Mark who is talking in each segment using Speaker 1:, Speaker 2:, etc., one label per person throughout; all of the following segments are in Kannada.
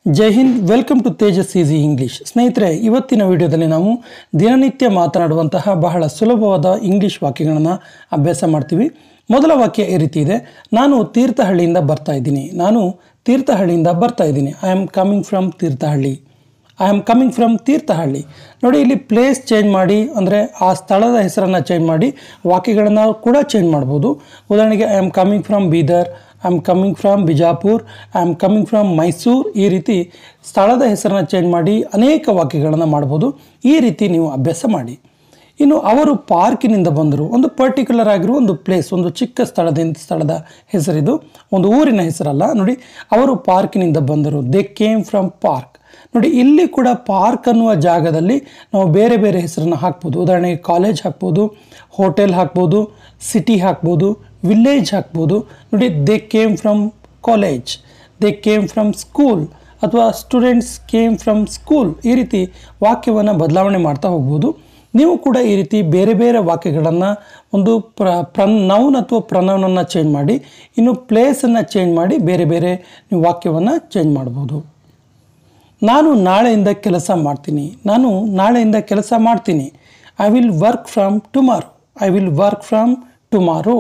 Speaker 1: ಜೈ ಹಿಂದ್ welcome to Tejas easy English ಸ್ನೇಹಿತರೆ ಇವತ್ತಿನ ವಿಡಿಯೋದಲ್ಲಿ ನಾವು ದಿನನಿತ್ಯ ಮಾತನಾಡುವಂತಹ ಬಹಳ ಸುಲಭವಾದ ಇಂಗ್ಲಿಷ್ ವಾಕ್ಯಗಳನ್ನು ಅಭ್ಯಾಸ ಮಾಡ್ತೀವಿ ಮೊದಲ ವಾಕ್ಯ ಈ ರೀತಿ ಇದೆ ನಾನು ತೀರ್ಥಹಳ್ಳಿಯಿಂದ ಬರ್ತಾ ಇದ್ದೀನಿ ನಾನು ತೀರ್ಥಹಳ್ಳಿಯಿಂದ ಬರ್ತಾ ಇದ್ದೀನಿ I am coming from Tirthahalli I am coming from Tirthahalli ನೋಡಿ ಇಲ್ಲಿ ಪ್ಲೇಸ್ ಚೇಂಜ್ ಮಾಡಿ ಅಂದರೆ ಆ ಸ್ಥಳದ ಹೆಸರನ್ನು ಚೇಂಜ್ ಮಾಡಿ ವಾಕ್ಯಗಳನ್ನು ಕೂಡ ಚೇಂಜ್ ಮಾಡ್ಬೋದು ಉದಾಹರಣೆಗೆ I am coming from Bidar I am coming from Bijapur I am coming from Mysuru ಈ ರೀತಿ ಸ್ಥಳದ ಹೆಸರನ್ನು ಚೇಂಜ್ ಮಾಡಿ ಅನೇಕ ವಾಕ್ಯಗಳನ್ನು ಮಾಡ್ಬೋದು ಈ ರೀತಿ ನೀವು ಅಭ್ಯಾಸ ಮಾಡಿ ಇನ್ನು ಅವರು ಪಾರ್ಕಿನಿಂದ ಬಂದರು ಒಂದು ಪರ್ಟಿಕ್ಯುಲರ್ ಆಗಿರುವ ಒಂದು ಪ್ಲೇಸ್ ಒಂದು ಚಿಕ್ಕ ಸ್ಥಳದಿಂದ ಸ್ಥಳದ ಹೆಸರಿದು ಒಂದು ಊರಿನ ಹೆಸರಲ್ಲ ನೋಡಿ ಅವರು ಪಾರ್ಕಿನಿಂದ ಬಂದರು ದೇ ಕೇಮ್ ಫ್ರಮ್ ಪಾರ್ಕ್ ನೋಡಿ ಇಲ್ಲಿ ಕೂಡ ಪಾರ್ಕ್ ಅನ್ನುವ ಜಾಗದಲ್ಲಿ ನಾವು ಬೇರೆ ಬೇರೆ ಹೆಸರನ್ನು ಹಾಕ್ಬೋದು ಉದಾಹರಣೆಗೆ ಕಾಲೇಜ್ ಹಾಕ್ಬೋದು ಹೋಟೆಲ್ ಹಾಕ್ಬೋದು ಸಿಟಿ ಹಾಕ್ಬೋದು ವಿಲೇಜ್ ಹಾಕ್ಬೋದು ನೋಡಿ they came from college they came from school ಅಥವಾ ಸ್ಟೂಡೆಂಟ್ಸ್ ಕೇಮ್ ಫ್ರಮ್ ಸ್ಕೂಲ್ ಈ ರೀತಿ ವಾಕ್ಯವನ್ನು ಬದಲಾವಣೆ ಮಾಡ್ತಾ ಹೋಗ್ಬೋದು ನೀವು ಕೂಡ ಈ ರೀತಿ ಬೇರೆ ಬೇರೆ ವಾಕ್ಯಗಳನ್ನು ಒಂದು ಪ್ರ ಪ್ರನ್ ನೌನ್ ಅಥವಾ ಪ್ರನೌನನ್ನು ಚೇಂಜ್ ಮಾಡಿ ಇನ್ನು ಪ್ಲೇಸನ್ನು ಚೇಂಜ್ ಮಾಡಿ ಬೇರೆ ಬೇರೆ ನೀವು ವಾಕ್ಯವನ್ನು ಚೇಂಜ್ ಮಾಡ್ಬೋದು ನಾನು ನಾಳೆಯಿಂದ ಕೆಲಸ ಮಾಡ್ತೀನಿ ನಾನು ನಾಳೆಯಿಂದ ಕೆಲಸ ಮಾಡ್ತೀನಿ I will work from tomorrow I will work from tomorrow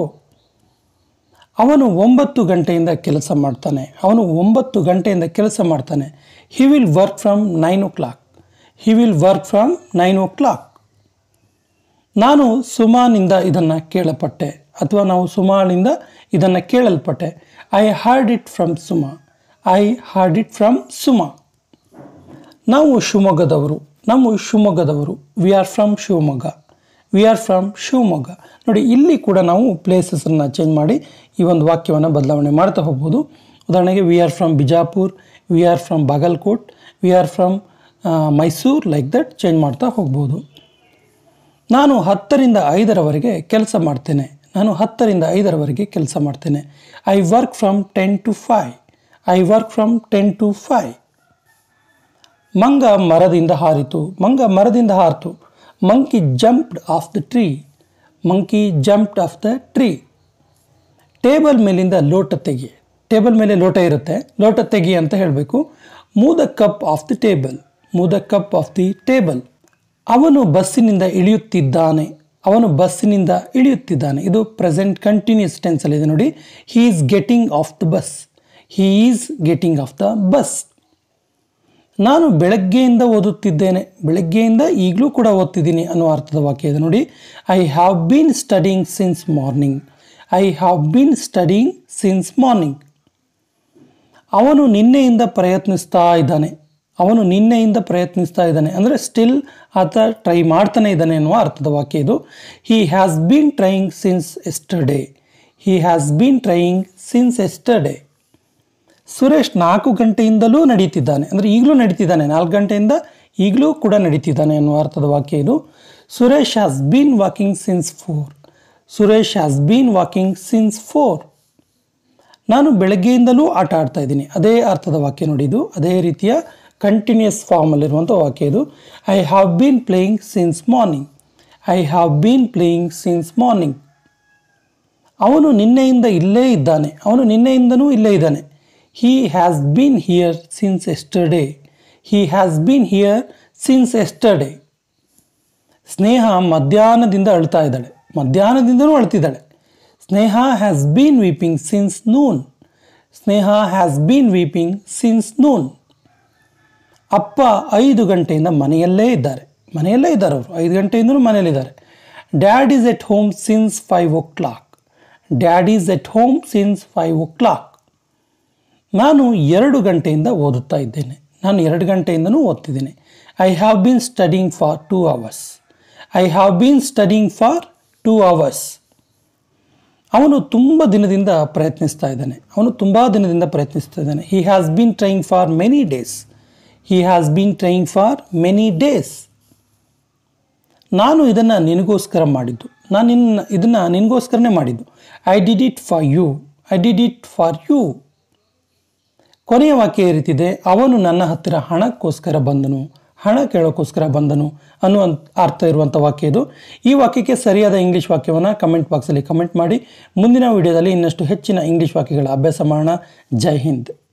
Speaker 1: ಅವನು ಒಂಬತ್ತು ಗಂಟೆಯಿಂದ ಕೆಲಸ ಮಾಡ್ತಾನೆ ಅವನು ಒಂಬತ್ತು ಗಂಟೆಯಿಂದ ಕೆಲಸ ಮಾಡ್ತಾನೆ he will work from nine o'clock he will work from nine o'clock ನಾನು ಸುಮಾನಿಂದ ಇದನ್ನು ಕೇಳಪಟ್ಟೆ ಅಥವಾ ನಾವು ಸುಮಾನಿಂದ ಇದನ್ನು ಕೇಳಲ್ಪಟ್ಟೆ I heard it from Suma I heard it from Suma ನಾವು ಶಿವಮೊಗ್ಗದವರು ನಾವು ಶಿವಮೊಗ್ಗದವರು we are from Shivamogga we are from Shivamogga ನೋಡಿ ಇಲ್ಲಿ ಕೂಡ ನಾವು ಪ್ಲೇಸಸನ್ನು ಚೇಂಜ್ ಮಾಡಿ ಈ ಒಂದು ವಾಕ್ಯವನ್ನು ಬದಲಾವಣೆ ಮಾಡ್ತಾ ಹೋಗ್ಬೋದು ಉದಾಹರಣೆಗೆ we are from Bijapur we are from Bagalkot we are from Mysuru like that change ಮಾಡ್ತಾ ಹೋಗ್ಬೋದು ನಾನು ಹತ್ತರಿಂದ ಐದರವರೆಗೆ ಕೆಲಸ ಮಾಡ್ತೇನೆ ನಾನು ಹತ್ತರಿಂದ ಐದರವರೆಗೆ ಕೆಲಸ ಮಾಡ್ತೇನೆ I work from ten to five I work from ten to five ಮಂಗ ಮರದಿಂದ ಹಾರಿತು ಮಂಗ ಮರದಿಂದ ಹಾರಿತು monkey jumped off the tree monkey jumped off the tree table ಮೇಲಿಂದ ಲೋಟ ತೆಗಿ ಟೇಬಲ್ ಮೇಲೆ ಲೋಟ ಇರುತ್ತೆ ಲೋಟ ತೆಗಿ ಅಂತ ಹೇಳಬೇಕು move the cup off the table move the cup off the table ಅವನು ಬಸ್ಸಿನಿಂದ ಇಳಿಯುತ್ತಿದ್ದಾನೆ ಅವನು ಬಸ್ಸಿನಿಂದ ಇಳಿಯುತ್ತಿದ್ದಾನೆ ಇದು ಪ್ರೆಸೆಂಟ್ ಕಂಟಿನ್ಯೂಸ್ ಟೆನ್ಸಲ್ಲಿದೆ ನೋಡಿ he is getting off the bus he is getting off the bus ನಾನು ಬೆಳಗ್ಗೆಯಿಂದ ಓದುತ್ತಿದ್ದೇನೆ ಬೆಳಗ್ಗೆಯಿಂದ ಈಗಲೂ ಕೂಡ ಓದ್ತಿದ್ದೀನಿ ಅನ್ನೋ ಅರ್ಥದ ವಾಕ್ಯ ಇದೆ ನೋಡಿ I have been studying since morning I have been studying since morning ಅವನು ನಿನ್ನೆಯಿಂದ ಪ್ರಯತ್ನಿಸ್ತಾ ಇದ್ದಾನೆ ಅವನು ನಿನ್ನೆಯಿಂದ ಪ್ರಯತ್ನಿಸ್ತಾ ಇದ್ದಾನೆ ಅಂದರೆ ಸ್ಟಿಲ್ ಆತ ಟ್ರೈ ಮಾಡ್ತಾನೆ ಇದ್ದಾನೆ ಅನ್ನುವ ಅರ್ಥದ ವಾಕ್ಯ ಇದು he has been trying since yesterday he has been trying since yesterday Suresh ನಾಲ್ಕು ಗಂಟೆಯಿಂದಲೂ ನಡೀತಿದ್ದಾನೆ ಅಂದರೆ ಈಗಲೂ ನಡೀತಿದ್ದಾನೆ ನಾಲ್ಕು ಗಂಟೆಯಿಂದ ಈಗಲೂ ಕೂಡ ನಡೀತಿದ್ದಾನೆ ಅನ್ನುವ ಅರ್ಥದ ವಾಕ್ಯ ಇದು Suresh has been walking since four Suresh has been walking since four ನಾನು ಬೆಳಗ್ಗೆಯಿಂದಲೂ ಆಟ ಆಡ್ತಾ ಇದ್ದೀನಿ ಅದೇ ಅರ್ಥದ ವಾಕ್ಯ ನೋಡಿ ಇದು ಅದೇ ರೀತಿಯ ಕಂಟಿನ್ಯೂಸ್ ಫಾರ್ಮಲ್ಲಿರುವಂಥ ವಾಕ್ಯ ಇದು I have been playing since morning I have been playing since morning ಅವನು ನಿನ್ನೆಯಿಂದ ಇಲ್ಲೇ ಇದ್ದಾನೆ ಅವನು ನಿನ್ನೆಯಿಂದನೂ ಇಲ್ಲೇ ಇದ್ದಾನೆ he has been here since yesterday he has been here since yesterday Sneha ಮಧ್ಯಾಹ್ನದಿಂದ ಅಳ್ತಾ ಇದ್ದಾಳೆ ಮಧ್ಯಾಹ್ನದಿಂದನೂ ಅಳ್ತಿದ್ದಾಳೆ Sneha has been weeping since noon Sneha has been weeping since noon ಅಪ್ಪ ಐದು ಗಂಟೆಯಿಂದ ಮನೆಯಲ್ಲೇ ಇದ್ದಾರೆ ಮನೆಯಲ್ಲೇ ಇದ್ದಾರೆ ಅವರು ಐದು ಗಂಟೆಯಿಂದಲೂ ಮನೆಯಲ್ಲಿದ್ದಾರೆ dad is at home since five o'clock dad is at home since five o'clock ನಾನು ಎರಡು ಗಂಟೆಯಿಂದ ಓದುತ್ತಾ ಇದ್ದೇನೆ ನಾನು ಎರಡು ಗಂಟೆಯಿಂದನೂ ಓದ್ತಿದ್ದೀನಿ I have been studying for two hours I have been studying for two hours ಅವನು ತುಂಬ ದಿನದಿಂದ ಪ್ರಯತ್ನಿಸ್ತಾ ಇದ್ದಾನೆ ಅವನು ತುಂಬ ದಿನದಿಂದ ಪ್ರಯತ್ನಿಸ್ತಾ ಇದ್ದಾನೆ he has been trying for many days he has been trying for many days ನಾನು ಇದನ್ನು ನಿನಗೋಸ್ಕರ ಮಾಡಿದ್ದು ನಾನು ನಿನ್ನ ಇದನ್ನು ನಿನಗೋಸ್ಕರನೇ ಮಾಡಿದ್ದು I did it for you I did it for you ಕೊನೆಯ ವಾಕ್ಯ ಈ ರೀತಿದೆ ಅವನು ನನ್ನ ಹತ್ತಿರ ಹಣಕ್ಕೋಸ್ಕರ ಬಂದನು ಹಣ ಕೇಳೋಕ್ಕೋಸ್ಕರ ಬಂದನು ಅನ್ನುವ ಅರ್ಥ ಇರುವಂಥ ವಾಕ್ಯ ಇದು ಈ ವಾಕ್ಯಕ್ಕೆ ಸರಿಯಾದ ಇಂಗ್ಲೀಷ್ ವಾಕ್ಯವನ್ನು ಕಮೆಂಟ್ ಬಾಕ್ಸಲ್ಲಿ ಕಮೆಂಟ್ ಮಾಡಿ ಮುಂದಿನ ವಿಡಿಯೋದಲ್ಲಿ ಇನ್ನಷ್ಟು ಹೆಚ್ಚಿನ ಇಂಗ್ಲೀಷ್ ವಾಕ್ಯಗಳ ಅಭ್ಯಾಸ ಮಾಡೋಣ ಜೈ ಹಿಂದ್